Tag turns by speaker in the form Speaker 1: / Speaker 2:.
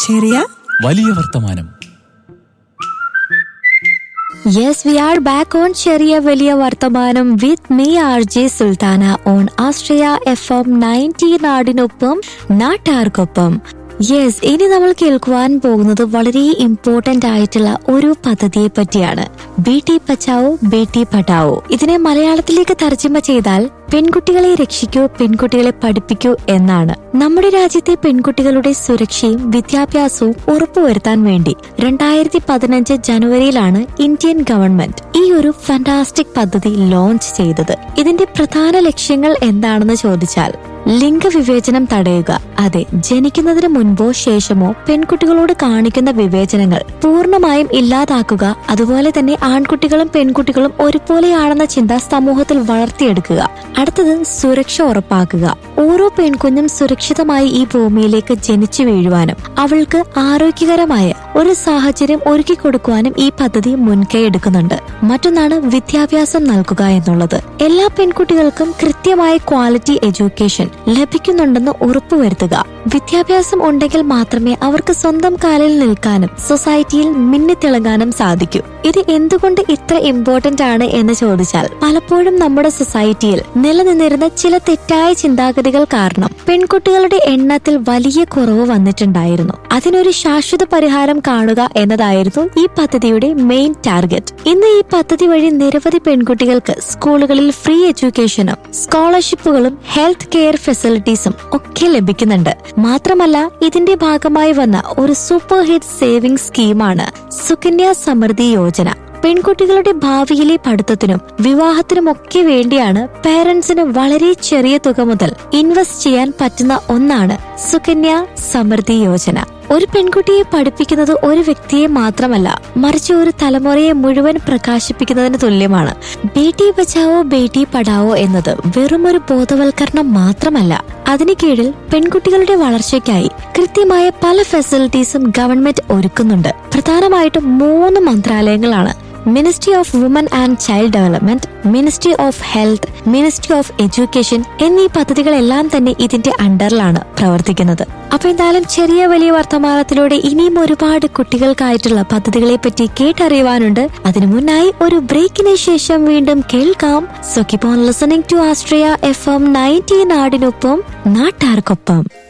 Speaker 1: ചെറിയ
Speaker 2: വലിയ വർത്തമാനം
Speaker 3: Yes, we are back on ചെറിയ വലിയ വർത്തമാനം with me R J Sultana on Astria F M ninety നാടിനൊപ്പം നാട്ടാർക്കൊപ്പം യെസ് ഇനി നമ്മൾ കേൾക്കുവാൻ പോകുന്നത് വളരെ ഇമ്പോർട്ടന്റ് ആയിട്ടുള്ള ഒരു പദ്ധതിയെ പറ്റിയാണ് ബേട്ടി ബച്ചാവോ ബേട്ടി പഠാവോ ഇതിനെ മലയാളത്തിലേക്ക് തർജ്ജമ ചെയ്താൽ പെൺകുട്ടികളെ രക്ഷിക്കൂ പെൺകുട്ടികളെ പഠിപ്പിക്കൂ എന്നാണ് നമ്മുടെ രാജ്യത്തെ പെൺകുട്ടികളുടെ സുരക്ഷയും വിദ്യാഭ്യാസവും ഉറപ്പുവരുത്താൻ വേണ്ടി രണ്ടായിരത്തി പതിനഞ്ച് ജനുവരിയിലാണ് ഇന്ത്യൻ ഗവൺമെന്റ് ഈ ഒരു ഫാന്റാസ്റ്റിക് പദ്ധതി ലോഞ്ച് ചെയ്തത് ഇതിന്റെ പ്രധാന ലക്ഷ്യങ്ങൾ എന്താണെന്ന് ചോദിച്ചാൽ ലിംഗവിവേചനം തടയുക അതെ ജനിക്കുന്നതിന് മുൻപോ ശേഷമോ പെൺകുട്ടികളോട് കാണിക്കുന്ന വിവേചനങ്ങൾ പൂർണ്ണമായും ഇല്ലാതാക്കുക അതുപോലെ തന്നെ ആൺകുട്ടികളും പെൺകുട്ടികളും ഒരുപോലെയാണെന്ന ചിന്ത സമൂഹത്തിൽ വളർത്തിയെടുക്കുക അടുത്തത് സുരക്ഷ ഉറപ്പാക്കുക ഓരോ പെൺകുഞ്ഞും സുരക്ഷിതമായി ഈ ഭൂമിയിലേക്ക് ജനിച്ചു വീഴുവാനും അവൾക്ക് ആരോഗ്യകരമായ ഒരു സാഹചര്യം ഒരുക്കി കൊടുക്കുവാനും ഈ പദ്ധതി മുൻകൈ എടുക്കുന്നുണ്ട് മറ്റൊന്നാണ് വിദ്യാഭ്യാസം നൽകുക എന്നുള്ളത് എല്ലാ പെൺകുട്ടികൾക്കും കൃത്യമായ ക്വാളിറ്റി എഡ്യൂക്കേഷൻ ലഭിക്കുന്നുണ്ടെന്ന് ഉറപ്പുവരുത്തുക വിദ്യാഭ്യാസം ഉണ്ടെങ്കിൽ മാത്രമേ അവർക്ക് സ്വന്തം കാലിൽ നിൽക്കാനും സൊസൈറ്റിയിൽ മിന്നിത്തിളങ്ങാനും സാധിക്കൂ ഇത് എന്തുകൊണ്ട് ഇത്ര ഇമ്പോർട്ടന്റ് ആണ് എന്ന് ചോദിച്ചാൽ പലപ്പോഴും നമ്മുടെ സൊസൈറ്റിയിൽ നിലനിന്നിരുന്ന ചില തെറ്റായ ചിന്താഗതികൾ കാരണം പെൺകുട്ടികളുടെ എണ്ണത്തിൽ വലിയ കുറവ് വന്നിട്ടുണ്ടായിരുന്നു അതിനൊരു ശാശ്വത പരിഹാരം കാണുക എന്നതായിരുന്നു ഈ പദ്ധതിയുടെ മെയിൻ ടാർഗറ്റ് ഇന്ന് ഈ പദ്ധതി വഴി നിരവധി പെൺകുട്ടികൾക്ക് സ്കൂളുകളിൽ ഫ്രീ എഡ്യൂക്കേഷനും സ്കോളർഷിപ്പുകളും ഹെൽത്ത് കെയർ ഫെസിലിറ്റീസും ഒക്കെ ലഭിക്കുന്നുണ്ട് മാത്രമല്ല ഇതിന്റെ ഭാഗമായി വന്ന ഒരു സൂപ്പർ ഹിറ്റ് സേവിംഗ് സ്കീമാണ് സുകന്യ സമൃദ്ധി യോജന പെൺകുട്ടികളുടെ ഭാവിയിലെ പഠിത്തത്തിനും വിവാഹത്തിനുമൊക്കെ വേണ്ടിയാണ് പേരൻസിന് വളരെ ചെറിയ തുക മുതൽ ഇൻവെസ്റ്റ് ചെയ്യാൻ പറ്റുന്ന ഒന്നാണ് സുകന്യ സമൃദ്ധി യോജന ഒരു പെൺകുട്ടിയെ പഠിപ്പിക്കുന്നത് ഒരു വ്യക്തിയെ മാത്രമല്ല മറിച്ച് ഒരു തലമുറയെ മുഴുവൻ പ്രകാശിപ്പിക്കുന്നതിന് തുല്യമാണ് ബേട്ടി ബച്ചാവോ ബേട്ടി പഠാവോ എന്നത് വെറുമൊരു ബോധവൽക്കരണം മാത്രമല്ല അതിന് കീഴിൽ പെൺകുട്ടികളുടെ വളർച്ചയ്ക്കായി കൃത്യമായ പല ഫെസിലിറ്റീസും ഗവൺമെന്റ് ഒരുക്കുന്നുണ്ട് പ്രധാനമായിട്ടും മൂന്ന് മന്ത്രാലയങ്ങളാണ് ministry of woman and child development ministry of health ministry of education എന്നീ പദ്ധതികളെല്ലാം തന്നെ ഇതിന്റെ അണ്ടറിലാണ് പ്രവർത്തിക്കുന്നത് അപ്പൊ എന്തായാലും ചെറിയ വലിയ വർത്തമാനത്തിലൂടെ ഇനിയും ഒരുപാട് കുട്ടികൾക്കായിട്ടുള്ള പദ്ധതികളെ പറ്റി കേട്ടറിയുവാനുണ്ട് അതിനു മുന്നായി ഒരു ബ്രേക്കിന് ശേഷം വീണ്ടും കേൾക്കാം so keep on listening to Astria F M ninety നാടിനൊപ്പം നാട്ടാർക്കൊപ്പം